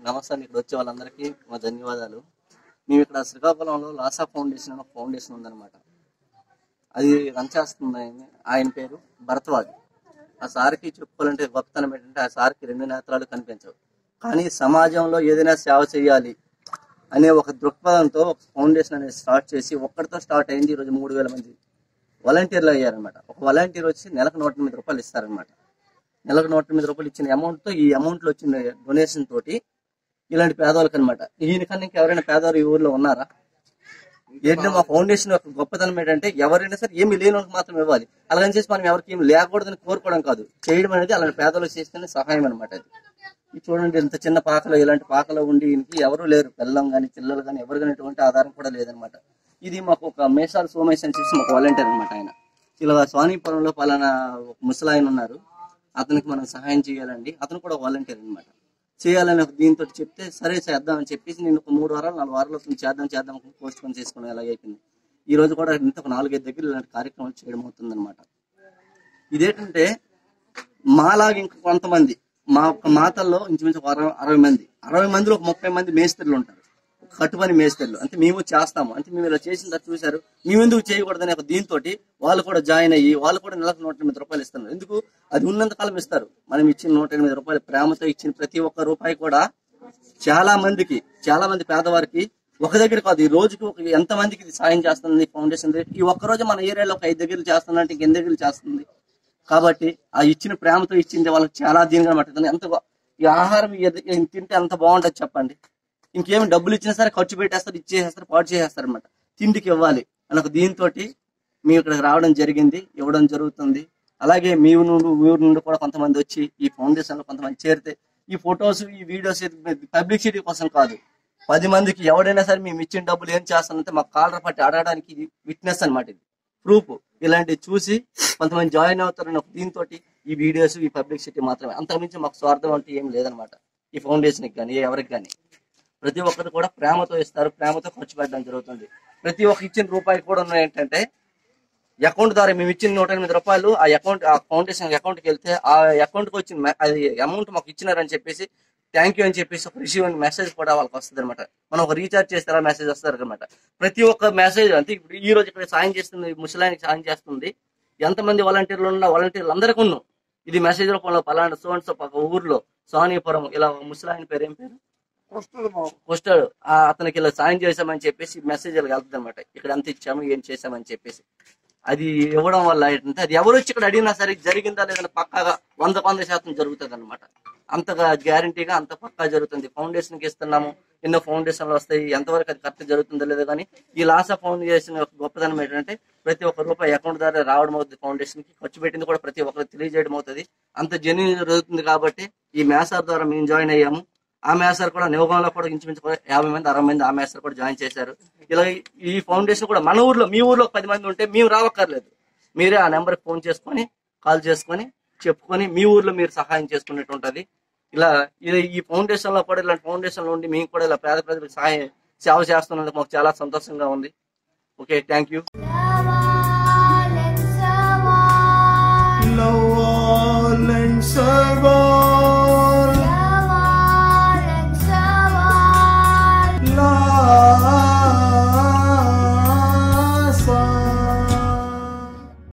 నమస్తే అండి ఇక్కడ వచ్చే వాళ్ళందరికీ మా ధన్యవాదాలు మేము ఇక్కడ శ్రీకాకుళంలో లాసా ఫౌండేషన్ అనే ఒక ఫౌండేషన్ ఉందన్నమాట అది రన్ చేస్తుంది ఆయన ఆయన పేరు భరత్వాజ్ ఆ సార్కి చెప్పుకోవాలంటే గొప్పతనం ఏంటంటే ఆ సార్కి రెండు నేత్రాలు కనిపించవు కానీ సమాజంలో ఏదైనా సేవ చేయాలి అనే ఒక దృక్పథంతో ఒక ఫౌండేషన్ అనేది స్టార్ట్ చేసి ఒక్కడితో స్టార్ట్ అయింది ఈరోజు మూడు వేల మంది వాలంటీర్లు అయ్యారనమాట ఒక వాలంటీర్ వచ్చి నెలకు నూట ఎనిమిది రూపాయలు ఇస్తారనమాట నెలకు నూట ఎనిమిది రూపాయలు ఇచ్చిన అమౌంట్తో ఈ అమౌంట్లో వచ్చిన డొనేషన్ తోటి ఇలాంటి పేదవాళ్ళకి అనమాట ఈయనకన్నా ఇంకా ఎవరైనా పేదవారు ఈ ఊర్లో ఉన్నారా ఏంటంటే మా ఫౌండేషన్ యొక్క గొప్పతనం ఏంటంటే ఎవరైనా సరే ఏమి లేని వాళ్ళకి మాత్రం ఇవ్వాలి అలాగని చేసి మనం ఎవరికి ఏమి లేకూడదని కోరుకోవడం కాదు చేయడం అనేది అలాంటి పేదలకు చేస్తేనే సహాయం అనమాట అది ఇది చూడండి ఇంత చిన్న పాకలో ఇలాంటి పాకలో ఉండి ఈయనకి ఎవరు లేరు పిల్లం కానీ పిల్లలు కానీ ఎవరు కానీ ఎటువంటి ఆధారం కూడా లేదనమాట ఇది మాకు ఒక మేషాల సోమేష్ అని చెప్పి ఒక వాలంటీర్ అనమాట ఆయన ఇలా స్వానీపురంలో పలానా ఒక ముసలాయన ఉన్నారు అతనికి మనం సహాయం చేయాలండి అతను కూడా వాలంటీర్ అనమాట చేయాలని ఒక దీంతో చెప్తే సరే చేద్దామని చెప్పేసి నేను ఒక మూడు వారాలు నాలుగు వారాలు అవుతుంది చేద్దాం చేద్దాం పోస్ట్ పోన్ చేసుకుని అలాగే అయిపోయింది ఈ రోజు కూడా ఇంత ఒక నాలుగైదు దగ్గర ఇలాంటి కార్యక్రమాలు చేయడం అవుతుంది అనమాట ఇదేంటంటే మాలాగా ఇంక కొంతమంది మా ఒక్క మాతల్లో ఇంచుమించు ఒక అరవై అరవై మంది అరవై మందిలో ఒక ముప్పై మంది మేస్త్రులు ఉంటారు ఒక కట్టుపని మేస్త్రులు అంటే మేము చేస్తాము అంటే మేము ఇలా చేసిన తర్వాత చూశారు మేము ఎందుకు చేయకూడదనే ఒక దీంతో వాళ్ళు కూడా జాయిన్ అయ్యి వాళ్ళు కూడా నెలకు నూట ఎనిమిది రూపాయలు ఇస్తున్నారు ఎందుకు అది ఉన్నంత కాలం ఇస్తారు మనం ఇచ్చిన నూట ఎనిమిది రూపాయలు ప్రేమతో ఇచ్చిన ప్రతి ఒక్క రూపాయి కూడా చాలా మందికి చాలా మంది పేదవారికి ఒక దగ్గర కాదు ఈ రోజుకి ఒక ఎంత మందికి ఇది సాయం చేస్తుంది ఫౌండేషన్ ఈ ఒక్క రోజు మన ఏరియాలో ఒక ఐదు దగ్గర చేస్తుందంటే ఇంకెన్ని దగ్గర చేస్తుంది కాబట్టి ఆ ఇచ్చిన ప్రేమతో ఇచ్చింది వాళ్ళకి చాలా దీనిగా పట్టుతుంది ఎంత బా- ఈ ఆహారం ఎద- ఏం తింటే అంత బాగుంటది చెప్పండి ఇంకేమి డబ్బులు ఇచ్చినా సరే ఖర్చు పెట్టేస్తారు ఇచ్చేసేస్తారు పాటు చేసేస్తారు అనమాట తిండికి ఇవ్వాలి అని ఒక దీంతో మేము ఇక్కడికి రావడం జరిగింది ఇవ్వడం జరుగుతుంది అలాగే మీ నుండి ఊరు నుండి కూడా కొంతమంది వచ్చి ఈ ఫౌండేషన్ లో కొంతమంది చేరితే ఈ ఫొటోస్ ఈ వీడియోస్ పబ్లిసిటీ కోసం కాదు పది మందికి ఎవడైనా సరే మేము ఇచ్చిన డబ్బులు ఏం చేస్తానంటే మాకు కాలర్ పట్టి అడగడానికి ఇది విట్నెస్ అనమాట ఇది ప్రూఫ్ ఇలాంటివి చూసి కొంతమంది జాయిన్ అవుతారని ఒక దీంతో ఈ వీడియోస్ ఈ పబ్లిసిటీ మాత్రమే అంతకుమించి మాకు స్వార్థం అంటే ఏం లేదనమాట ఈ ఫౌండేషన్కి కానీ ఎవరికి కానీ ప్రతి ఒక్కరు కూడా ప్రేమతో ఇస్తారు ప్రేమతో ఖర్చు పెట్టడం జరుగుతుంది ప్రతి ఒక్క ఇచ్చిన రూపాయి కూడా ఉన్నాయి ఏంటంటే అకౌంట్ ద్వారా మేము ఇచ్చిన నూట ఎనిమిది రూపాయలు ఆ అకౌంట్ ఆ ఫౌండేషన్ అకౌంట్ కి వెళ్తే ఆ అకౌంట్ కి వచ్చిన మె- అది అమౌంట్ మాకు ఇచ్చినారని చెప్పేసి థ్యాంక్ యూ అని చెప్పేసి ఒక రిసీవ్ అయిన మెసేజ్ కూడా వాళ్ళకి వస్తుంది అనమాట మనం ఒక రీఛార్జ్ చేస్తే అలా మెసేజ్ వస్తారు అనమాట ప్రతి ఒక్క మెసేజ్ అంటే ఇప్పుడు ఈ రోజు ఇక్కడ సాయం చేస్తుంది ముసలానికి సాయం చేస్తుంది ఎంతమంది వాలంటీర్లు ఉన్న వాలంటీర్లు అందరికీ ఉన్నాం ఇది మెసేజ్ రూపంలో పలానా సో అండ్ సో ఒక ఊర్లో సోనీపురం ఇలా ఒక ముసలాయన పేరు ఏం పేరు వస్తాడు ఆ అతనికి ఇలా సాయం చేశామని చెప్పేసి మెసేజ్ వెళ్తుంది అనమాట ఇక్కడ ఎంత ఇచ్చాము ఏం చేశామని చెప్పేసి అది ఇవ్వడం వల్ల ఏంటంటే అది ఎవరు వచ్చి ఇక్కడ అడిగినా సరే జరిగిందా లేదని పక్కాగా వంద వంద శాతం జరుగుతుంది అనమాట అంతగా గ్యారంటీగా అంత పక్కా జరుగుతుంది ఫౌండేషన్ కి ఇస్తున్నాము ఎన్నో ఫౌండేషన్లు వస్తాయి ఎంతవరకు అది కరెక్ట్ జరుగుతుందో లేదో కానీ ఈ లాసా ఫౌండేషన్ యొక్క గొప్పతనం ఏంటంటే ప్రతి ఒక్క రూపాయి అకౌంట్ ద్వారా రావడం అవుతుంది ఫౌండేషన్ కి ఖర్చు పెట్టింది కూడా ప్రతి ఒక్కరికి తెలియజేయడం అవుతుంది అంత జెన్యున్ జరుగుతుంది కాబట్టి ఈ మేసార్ ద్వారా మేము జాయిన్ అయ్యాము ఆ మేసార్ కూడా నియోగంలో కూడా ఇంచుమించు కూడా యాభై మంది అరవై మంది ఆ మేసార్ కూడా జాయిన్ చేశారు ఇలా ఈ ఫౌండేషన్ కూడా మన ఊర్లో మీ ఊర్లో ఒక పది మంది ఉంటే మేము రావక్కర్లేదు మీరే ఆ నెంబర్కి ఫోన్ చేసుకొని కాల్ చేసుకొని చెప్పుకొని మీ ఊర్లో మీరు సహాయం చేసుకున్నట్టు ఉంటది ఇలా ఇది ఈ ఫౌండేషన్ లో కూడా ఇలాంటి ఫౌండేషన్ లో ఉండి మేము కూడా ఇలా పేద ప్రజలకు సహాయం సేవ చేస్తున్నందుకు మాకు చాలా సంతోషంగా ఉంది okay thank you Lawal and Sawan. Lawal and Sarwan.